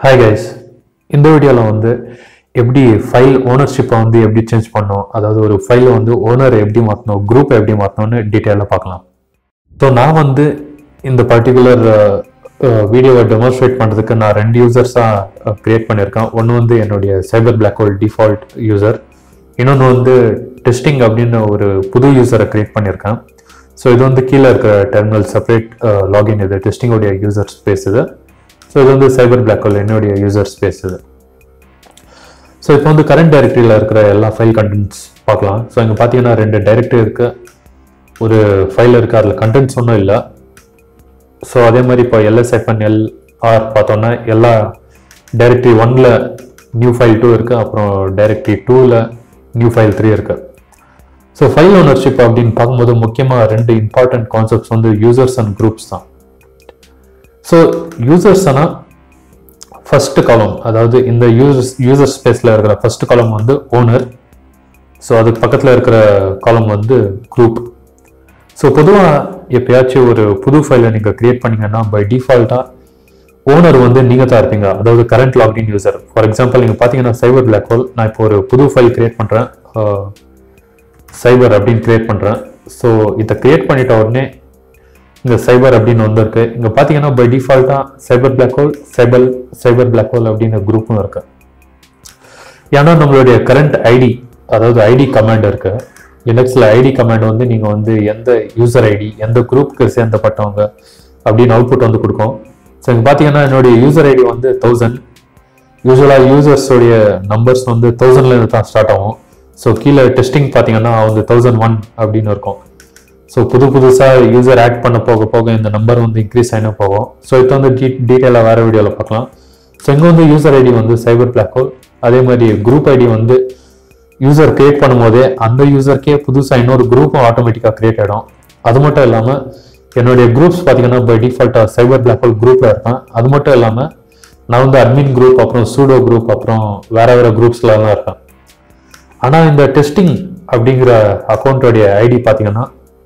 hi guys இந்த வீடியோவில் வந்து எப்படி ஃபைல் ஓனர்ஷிப்பை வந்து எப்படி சேஞ்ச் பண்ணோம் அதாவது ஒரு ஃபைலை வந்து ஓனர் எப்படி மாற்றணும் குரூப்பை எப்படி மாற்றணும்னு டீட்டெயிலாக பார்க்கலாம் ஸோ நான் வந்து இந்த பர்டிகுலர் வீடியோவை டெமோன்ஸ்ட்ரேட் பண்ணுறதுக்கு நான் ரெண்டு யூசர்ஸாக க்ரியேட் பண்ணியிருக்கேன் ஒன்று வந்து என்னுடைய cyber black hole default user இன்னொன்று வந்து டெஸ்டிங் அப்படின்னு ஒரு புது யூசரை க்ரியேட் பண்ணியிருக்கேன் ஸோ இது வந்து கீழே இருக்கிற டெர்மினல் செப்பரேட் லாகின் இது டெஸ்டிங்கோடைய யூசர் ஸ்பேஸ் இது ஸோ இது வந்து சைபர் பிளாக் ஹோல் என்னுடைய யூசர் ஸ்பேஸ் இது ஸோ இப்போ வந்து கரண்ட் டைரக்டரியில் இருக்கிற எல்லா ஃபைல் கண்டென்ட்ஸ் பார்க்கலாம் ஸோ இங்கே பார்த்தீங்கன்னா ரெண்டு டைரக்டரி இருக்கு ஒரு ஃபைல் இருக்கு அதில் கண்டென்ட்ஸ் ஒன்றும் இல்லை ஸோ அதே மாதிரி இப்போ எல்எஸ்எஃப்என் எல்ஆர் பார்த்தோன்னா எல்லா டைரக்டரி ஒன்ல நியூ ஃபைல் டூ இருக்கு அப்புறம் டைரக்டரி டூவில் நியூ ஃபைல் த்ரீ இருக்கு ஸோ ஃபைல் ஓனர்ஷிப் அப்படின்னு பார்க்கும்போது முக்கியமாக ரெண்டு இம்பார்ட்டன்ட் கான்செப்ட்ஸ் வந்து யூசர்ஸ் அண்ட் குரூப்ஸ் தான் ஸோ யூசர்ஸ்னா ஃபர்ஸ்ட் காலம் அதாவது இந்த யூசர்ஸ் யூசர் ஸ்பேஸில் இருக்கிற ஃபர்ஸ்ட் காலம் வந்து ஓனர் ஸோ அதுக்கு பக்கத்தில் இருக்கிற காலம் வந்து குரூப் ஸோ பொதுவாக எப்பயாச்சும் ஒரு புது ஃபைலை நீங்கள் கிரியேட் பண்ணீங்கன்னா பை டிஃபால்ட்டாக ஓனர் வந்து நீங்கள் தான் இருப்பீங்க அதாவது current login user for example நீங்கள் பார்த்தீங்கன்னா சைபர் பிளாக் ஹோல் நான் இப்போ ஒரு புது ஃபைல் கிரியேட் பண்ணுறேன் சைபர் அப்படின்னு கிரியேட் பண்ணுறேன் ஸோ இதை கிரியேட் பண்ணிட்ட உடனே இங்கே சைபர் அப்படின்னு வந்திருக்கு இங்கே பார்த்தீங்கன்னா பை டிஃபால்ட்டாக cyber black hole cyber cyber black hole அப்படின்னு குரூப்பும் இருக்கு ஏன்னா நம்மளுடைய கரண்ட் ஐடி அதாவது ஐடி கமாண்ட் இருக்கு லினக்ஸில் ஐடி கமாண்ட் வந்து நீங்கள் வந்து எந்த யூசர் ஐடி எந்த குரூப்புக்கு சேர்ந்தப்பட்டவங்க அப்படின்னு அவுட்புட் வந்து கொடுக்கும் ஸோ இங்கே பார்த்தீங்கன்னா என்னுடைய யூசர் ஐடி வந்து தௌசண்ட் யூஸ்வலாக யூசர்ஸோடைய நம்பர்ஸ் வந்து தௌசண்ட்லேருந்து தான் ஸ்டார்ட் ஆகும் ஸோ கீழே டெஸ்டிங் பார்த்தீங்கன்னா வந்து தௌசண்ட் ஒன் அப்படின்னு இருக்கும் ஸோ புது புதுசாக யூசர் ஆட் பண்ண போக போக இந்த நம்பர் வந்து இன்க்ரீஸ் ஆகினா போகும் ஸோ இப்போ வந்து டீ டீட்டெயிலாக வேறு வீடியோவில் பார்க்கலாம் ஸோ இங்கே வந்து யூசர் ஐடி வந்து சைபர் பிளாக் ஹோல் அதே மாதிரி குரூப் ஐடி வந்து யூசர் கிரியேட் பண்ணும்போதே அந்த யூசருக்கே புதுசாக இன்னொரு குரூப்பும் ஆட்டோமேட்டிக்காக கிரியேட் ஆகிடும் அது மட்டும் இல்லாமல் என்னுடைய குரூப்ஸ் பார்த்தீங்கன்னா பை டிஃபால்ட்டாக சைபர் பிளாக் ஹோல் குரூப்பில் இருப்பேன் அது மட்டும் இல்லாமல் நான் வந்து அட்மின் குரூப் அப்புறம் சூடோ குரூப் அப்புறம் வேற வேற குரூப்ஸ்லாம் இருப்பேன் ஆனால் இந்த டெஸ்டிங் அப்படிங்கிற அக்கௌண்ட்டோடைய ஐடி பார்த்தீங்கன்னா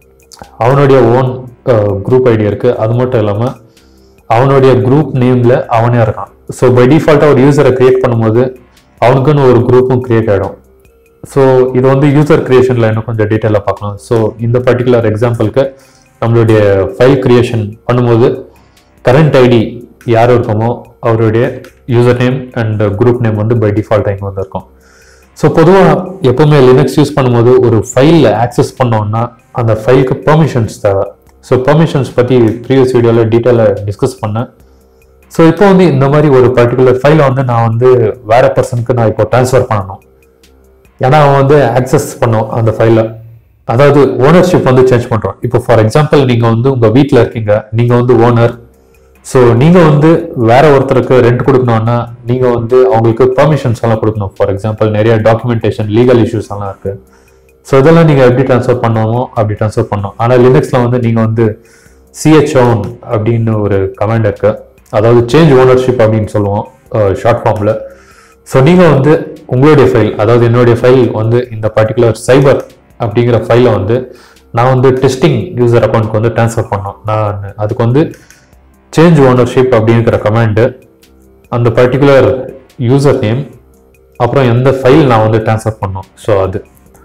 அவனுடைய ஓன் குரூப் ஐடி இருக்கு அது மட்டும் இல்லாமல் அவனுடைய குரூப் நேம்ல அவனே இருக்கான் ஸோ பை டிஃபால்ட்டாக ஒரு யூசரை கிரியேட் பண்ணும்போது அவனுக்குன்னு ஒரு குரூப்பும் கிரியேட் ஆகிடும் ஸோ இது வந்து யூசர் கிரியேஷனில் இன்னும் கொஞ்சம் டீட்டெயிலாக பார்க்கலாம் ஸோ இந்த பர்டிகுலர் எக்ஸாம்பிளுக்கு நம்மளுடைய ஃபைல் கிரியேஷன் பண்ணும்போது கரண்ட் ஐடி யார் இருக்கமோ அவருடைய user name and group name வந்து பை டிஃபால்ட் இங்கே வந்து இருக்கும் ஸோ பொதுவாக எப்பவுமே லினக்ஸ் யூஸ் பண்ணும்போது ஒரு ஃபைலில் ஆக்சஸ் பண்ணோம்னா அந்த ஃபைலுக்கு பெர்மிஷன்ஸ் தேவை ஸோ பெர்மிஷன்ஸ் பற்றி ப்ரீவியஸ் வீடியோவில் டீட்டெயிலாக டிஸ்கஸ் பண்ணேன் ஸோ இப்போ வந்து இந்த மாதிரி ஒரு பர்டிகுலர் ஃபைலை வந்து நான் வந்து வேற பர்சனுக்கு நான் இப்போ ட்ரான்ஸ்ஃபர் பண்ணணும் ஏன்னா அவன் வந்து ஆக்சஸ் பண்ணும் அந்த ஃபைலை அதாவது ஓனர்ஷிப் வந்து சேஞ்ச் பண்ணுறோம் இப்போ ஃபார் எக்ஸாம்பிள் நீங்கள் வந்து உங்கள் வீட்டில் இருக்கீங்க நீங்கள் வந்து ஓனர் ஸோ நீங்கள் வந்து வேற ஒருத்தருக்கு ரெண்ட் கொடுக்கணும்னா நீங்கள் வந்து அவங்களுக்கு பெர்மிஷன்ஸ் எல்லாம் கொடுக்கணும் ஃபார் எக்ஸாம்பிள் நிறைய டாக்குமெண்டேஷன் லீகல் இஷ்யூஸ் எல்லாம் இருக்கு ஸோ இதெல்லாம் நீங்கள் எப்படி ட்ரான்ஸ்ஃபர் பண்ணணுமோ அப்படி ட்ரான்ஸ்ஃபர் பண்ணணும் ஆனால் லினக்ஸில் வந்து நீங்கள் வந்து சிஹெச் ஓன் அப்படின்னு ஒரு கமாண்ட் இருக்கு அதாவது சேஞ்ச் ஓனர்ஷிப் அப்படின்னு சொல்லுவோம் ஷார்ட் ஃபார்மில் ஸோ நீங்கள் வந்து உங்களுடைய ஃபைல் அதாவது என்னுடைய ஃபைல் வந்து இந்த பர்டிகுலர் சைபர் அப்படிங்கிற ஃபைலை வந்து நான் வந்து டெஸ்டிங் யூசர் அக்கௌண்ட்க்கு வந்து ட்ரான்ஸ்ஃபர் பண்ணோம் நான் அதுக்கு வந்து சேஞ்ச் ஓனர்ஷிப் அப்படிங்கிற கமாண்டு அந்த பர்டிகுலர் யூசர் நேம் அப்புறம் எந்த ஃபைல் நான் வந்து ட்ரான்ஸ்ஃபர் பண்ணோம் ஸோ அது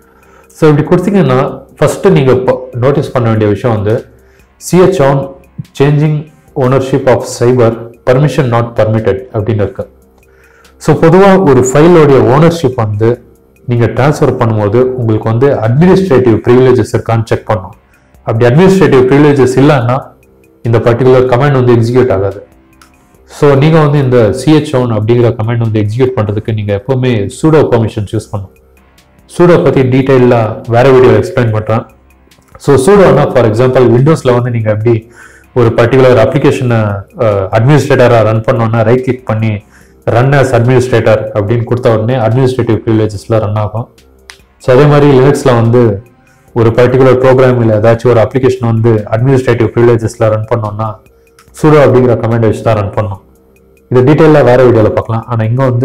ஸோ இப்படி கொடுத்தீங்கன்னா ஃபஸ்ட்டு நீங்கள் நோட்டீஸ் பண்ண வேண்டிய விஷயம் வந்து CH own changing ownership of cyber permission not permitted அப்படின்னு இருக்கு ஸோ பொதுவாக ஒரு ஃபைலோடைய ஓனர்ஷிப் வந்து நீங்கள் ட்ரான்ஸ்ஃபர் பண்ணும்போது உங்களுக்கு வந்து அட்மினிஸ்ட்ரேட்டிவ் ப்ரிவிலேஜஸ் இருக்கான்னு செக் பண்ணும் அப்படி அட்மினிஸ்ட்ரேட்டிவ் ப்ரிவிலேஜஸ் இல்லைன்னா இந்த பர்டிகுலர் கமெண்ட் வந்து எக்ஸிக்யூட் ஆகாது ஸோ நீங்கள் வந்து இந்த சிஹெச் ஒன் அப்படிங்கிற கமெண்ட் வந்து எக்ஸிக்யூட் பண்ணுறதுக்கு நீங்கள் எப்போவுமே சூடோ பர்மிஷன்ஸ் யூஸ் பண்ணணும் சூடோ பற்றி டீட்டெயிலாக வேற வீடியோ எக்ஸ்பிளைன் பண்ணுறேன் ஸோ சூடோனா ஃபார் எக்ஸாம்பிள் விண்டோஸில் வந்து நீங்கள் எப்படி ஒரு பர்டிகுலர் அப்ளிகேஷனை அட்மினிஸ்ட்ரேட்டராக ரன் பண்ணோன்னா ரைட் கிளிக் பண்ணி ரன் அஸ் அட்மினிஸ்ட்ரேட்டர் அப்படின்னு கொடுத்த உடனே அட்மினிஸ்ட்ரேட்டிவ் ப்ரிவிலேஜஸ்லாம் ரன் ஆகும் ஸோ அதே மாதிரி லினக்ஸில் வந்து ஒரு பர்டிகுலர் ப்ரோக்ராம் இல்லை ஏதாச்சும் ஒரு அப்ளிகேஷன் வந்து அட்மினிஸ்ட்ரேட்டிவ் ப்ரிவிலேஜஸில் ரன் பண்ணோம்னா சூடோ அப்படிங்கிற கமெண்ட் வச்சு தான் ரன் பண்ணோம் இது டீட்டெயிலாக வேறு வீடியோவில் பார்க்கலாம் ஆனால் இங்கே வந்து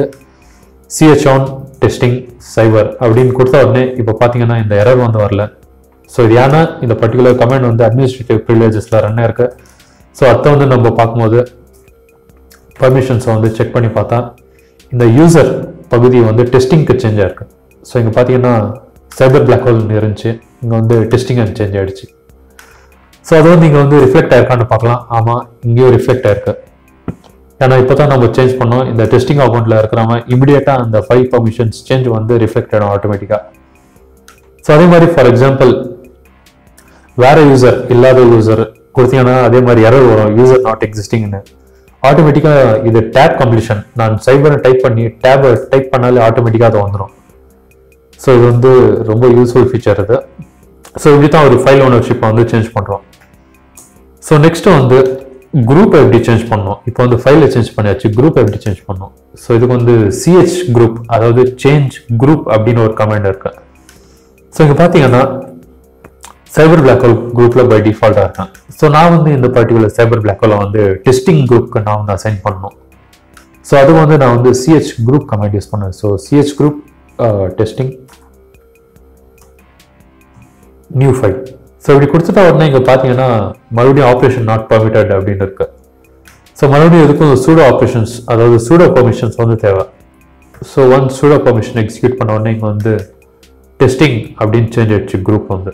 சிஹெச் ஆன் டெஸ்டிங் சைபர் அப்படின்னு கொடுத்த உடனே இப்போ பார்த்தீங்கன்னா இந்த எரர் வந்து வரல ஸோ இது ஏன்னா இந்த பர்டிகுலர் கமெண்ட் வந்து அட்மினிஸ்ட்ரேட்டிவ் ப்ரிவிலேஜஸில் ரன் இருக்கு ஸோ அதை வந்து நம்ம பார்க்கும்போது பர்மிஷன்ஸை வந்து செக் பண்ணி பார்த்தா இந்த யூசர் பகுதி வந்து டெஸ்டிங்க்கு சேஞ்ச் ஆயிருக்கு ஸோ இங்கே பார்த்தீங்கன்னா சைபர் பிளாக் ஹோல் இருந்துச்சு இங்கே வந்து டெஸ்டிங் அண்ட் சேஞ்ச் ஆயிடுச்சு ஸோ அது வந்து இங்கே வந்து ரிஃப்ளெக்ட் ஆயிருக்கான்னு பார்க்கலாம் ஆமாம் இங்கேயும் ரிஃப்ளெக்ட் ஆயிருக்கு ஏன்னா இப்போ தான் நம்ம சேஞ்ச் பண்ணோம் இந்த டெஸ்டிங் அக்கௌண்ட்டில் இருக்கிறவங்க இமிடியேட்டாக அந்த ஃபைல் பர்மிஷன்ஸ் சேஞ்ச் வந்து ரிஃப்ளெக்ட் ஆகிடும் ஆட்டோமேட்டிக்காக ஸோ அதே மாதிரி ஃபார் எக்ஸாம்பிள் வேற யூசர் இல்லாத யூசர் கொடுத்தீங்கன்னா அதே மாதிரி எரர் வரும் யூசர் நாட் எக்ஸிஸ்டிங்னு ஆட்டோமேட்டிக்காக இது டேப் கம்ப்ளீஷன் நான் சைபரை டைப் பண்ணி டேபை டைப் பண்ணாலே ஆட்டோமேட்டிக்காக அது வந்துடும் ஸோ இது வந்து ரொம்ப யூஸ்ஃபுல் ஃபீச்சர் இது ஸோ இப்படி தான் ஒரு ஃபைல் ஓனர்ஷிப்பை வந்து சேஞ்ச் பண்ணுறோம் ஸோ நெக்ஸ்ட் வந்து குரூப்பை எப்படி சேஞ்ச் பண்ணோம் இப்போ வந்து ஃபைலை சேஞ்ச் பண்ணியாச்சு குரூப் எப்படி சேஞ்ச் பண்ணோம் ஸோ இதுக்கு வந்து சிஹெச் குரூப் அதாவது சேஞ்ச் குரூப் அப்படின்னு ஒரு கமெண்ட் இருக்கு ஸோ இங்கே பார்த்தீங்கன்னா சைபர் பிளாக் ஹோல் குரூப்பில் பை டிஃபால்ட்டாக இருக்கேன் ஸோ நான் வந்து இந்த பர்டிகுலர் சைபர் பிளாக் ஹோலை வந்து டெஸ்டிங் குரூப்க்கு நான் வந்து அசைன் பண்ணணும் ஸோ அதுக்கு வந்து நான் வந்து சிஹெச் குரூப் கமெண்ட் யூஸ் பண்ணேன் so CH group testing new file so இப்படி கொடுத்துட்டா உடனே இங்கே பார்த்தீங்கன்னா மறுபடியும் ஆப்ரேஷன் நாட் பர்மிட்டட் அப்படின்னு இருக்கு ஸோ மறுபடியும் இதுக்கும் சூடோ ஆப்ரேஷன்ஸ் அதாவது சூடோ பர்மிஷன்ஸ் வந்து தேவை so one sudo permission execute பண்ண உடனே இங்கே வந்து டெஸ்டிங் அப்படின்னு சேஞ்ச் ஆயிடுச்சு குரூப் வந்து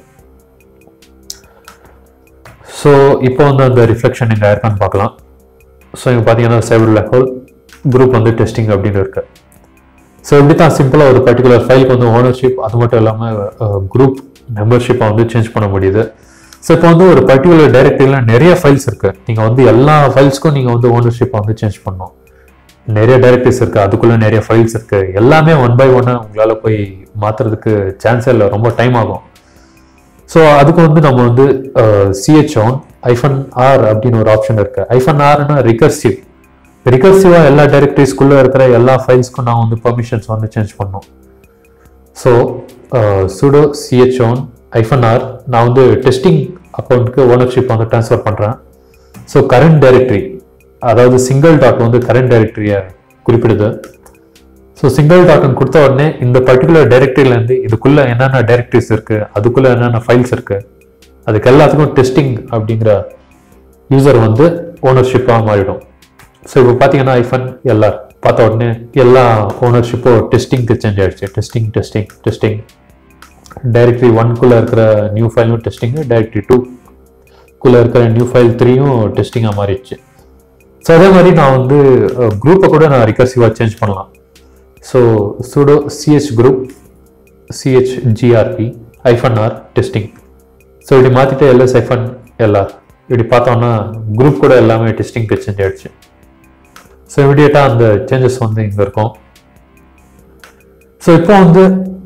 ஸோ இப்போ வந்து அந்த ரிஃப்ளெக்ஷன் இங்கே இருக்கான்னு பார்க்கலாம் ஸோ இங்கே பார்த்தீங்கன்னா சைபர் பிளாக் ஹோல் குரூப் வந்து டெஸ்டிங் அப்படின்னு இருக்கு ஸோ இப்படி தான் சிம்பிளாக ஒரு பர்டிகுலர் ஃபைலுக்கு வந்து ஓனர்ஷிப் அது மட்டும் இல்லாமல் குரூப் மெம்பர்ஷிப்பை வந்து சேஞ்ச் பண்ண முடியுது ஸோ இப்போ வந்து ஒரு பர்டிகுலர் டைரக்டரியில் நிறைய ஃபைல்ஸ் இருக்கு நீங்கள் வந்து எல்லா ஃபைல்ஸ்க்கும் நீங்கள் வந்து ஓனர்ஷிப்பை வந்து சேஞ்ச் பண்ணணும் நிறைய டைரக்டரிஸ் இருக்கு அதுக்குள்ள நிறைய ஃபைல்ஸ் இருக்கு எல்லாமே ஒன் பை ஒன்னு உங்களால் போய் மாத்துறதுக்கு சான்ஸே இல்லை ரொம்ப டைம் ஆகும் ஸோ அதுக்கு வந்து நம்ம வந்து சிஹெச் ஆன் ஐஃபன் ஆர் அப்படின்னு ஒரு ஆப்ஷன் இருக்கு ஐஃபன் ஆர்னா ரிகர்சிவ் ரிகர்சிவாக எல்லா டைரக்டரிஸ்குள்ளே இருக்கிற எல்லா ஃபைல்ஸ்க்கும் நான் வந்து பர்மிஷன்ஸ் வந்து சேஞ்ச் பண்ணோம் so sudo CH own hyphen R நான் வந்து டெஸ்டிங் அக்கௌண்ட்டுக்கு ஓனர்ஷிப் வந்து ட்ரான்ஸ்ஃபர் பண்ணுறேன் ஸோ கரண்ட் டைரக்டரி அதாவது சிங்கிள் டாட் வந்து கரண்ட் டைரக்டரியை குறிப்பிடுது ஸோ சிங்கிள் டாட்னு கொடுத்த உடனே இந்த பர்டிகுலர் டைரக்டரியிலேருந்து இதுக்குள்ள என்னென்ன டைரக்டரிஸ் இருக்கு அதுக்குள்ள என்னென்ன ஃபைல்ஸ் இருக்கு அதுக்கு எல்லாத்துக்கும் டெஸ்டிங் அப்படிங்கிற யூசர் வந்து ஓனர்ஷிப்பாக மாறிடும் ஸோ இப்போ பார்த்தீங்கன்னா ஐஃபன் எல்லார் பார்த்த உடனே எல்லா ஓனர்ஷிப்போ டெஸ்டிங்க்கு சேஞ்ச் ஆயிடுச்சு டெஸ்டிங் டெஸ்டிங் டெஸ்டிங் டைரக்டரி ஒன்குள்ளே இருக்கிற நியூ ஃபைலும் டெஸ்டிங்கு டைரக்டரி டூக்குள்ளே இருக்கிற நியூ ஃபைல் த்ரீயும் டெஸ்டிங்காக மாறிடுச்சு ஸோ அதே மாதிரி நான் வந்து குரூப்பை கூட நான் ரிகர்சிவாக சேஞ்ச் பண்ணலாம் so sudo CH group CH GRP hyphen R testing so இப்படி மாற்றிட்டு எல்எஸ் ஐஃபன் எல்ஆர் இப்படி பார்த்தோம்னா குரூப் கூட எல்லாமே டெஸ்டிங்க்கு சேஞ்ச் ஆயிடுச்சு ஸோ இமிடியேட்டாக அந்த சேஞ்சஸ் வந்து இங்கே இருக்கும் ஸோ இப்போ வந்து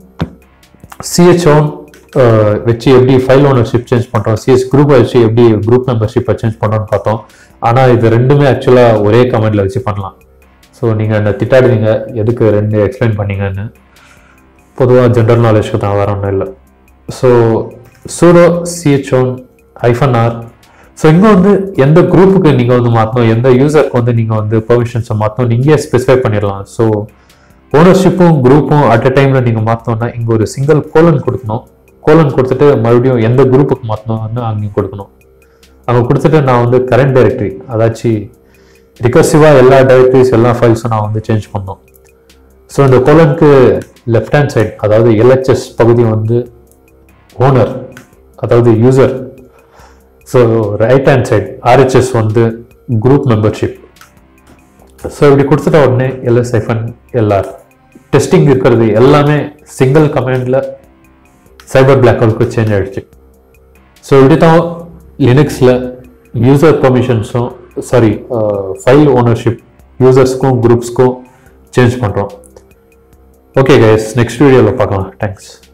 சிஹெச் ஓன் வச்சு எப்படி ஃபைல் ஓனர்ஷிப் சேஞ்ச் பண்ணுறோம் சிஎஸ் குரூப்பை வச்சு எப்படி குரூப் மெம்பர்ஷிப்பை சேஞ்ச் பண்ணுறோம்னு பார்த்தோம் ஆனால் இது ரெண்டுமே ஆக்சுவலாக ஒரே கமெண்டில் வச்சு பண்ணலாம் ஸோ நீங்கள் என்ன திட்டாடுவீங்க எதுக்கு ரெண்டு எக்ஸ்பிளைன் பண்ணீங்கன்னு பொதுவாக ஜென்ரல் நாலேஜ்க்கு தான் வேற ஒன்றும் இல்லை so sudo CH own hyphen R so இங்கே வந்து எந்த குரூப்புக்கு நீங்கள் வந்து மாற்றணும் எந்த யூசருக்கு வந்து நீங்கள் வந்து பெர்மிஷன்ஸை மாற்றணும் நீங்களே ஸ்பெசிஃபை பண்ணிடலாம் ஸோ ஓனர்ஷிப்பும் குரூப்பும் அட் அ டைமில் நீங்கள் மாற்றணும்னா இங்கே ஒரு சிங்கிள் கோலன் கொடுக்கணும் கோலன் கொடுத்துட்டு மறுபடியும் எந்த குரூப்புக்கு மாற்றணும்னு அங்கேயும் கொடுக்கணும் அங்கே கொடுத்துட்டு நான் வந்து கரண்ட் டைரக்டரி அதாச்சும் ரிகர்சிவாக எல்லா டைரக்டரிஸ் எல்லா ஃபைல்ஸும் நான் வந்து சேஞ்ச் பண்ணோம் ஸோ இந்த கோலனுக்கு லெஃப்ட் ஹேண்ட் சைடு அதாவது எல்ஹெச்எஸ் பகுதி வந்து ஓனர் அதாவது user so right hand side RHS வந்து குரூப் மெம்பர்ஷிப் ஸோ இப்படி கொடுத்துட்ட உடனே எல்எஸ் ஐஃபன் எல்ஆர் டெஸ்டிங் இருக்கிறது எல்லாமே சிங்கிள் கமாண்டில் சைபர் பிளாக் ஹோலுக்கு சேஞ்ச் ஆயிடுச்சு ஸோ இப்படி தான் லினக்ஸில் யூசர் பெர்மிஷன்ஸும் சாரி ஃபைல் ஓனர்ஷிப் யூசர்ஸ்க்கும் குரூப்ஸ்க்கும் சேஞ்ச் பண்ணுறோம் ஓகே கைஸ் நெக்ஸ்ட் வீடியோவில் பார்க்கலாம் தேங்க்ஸ்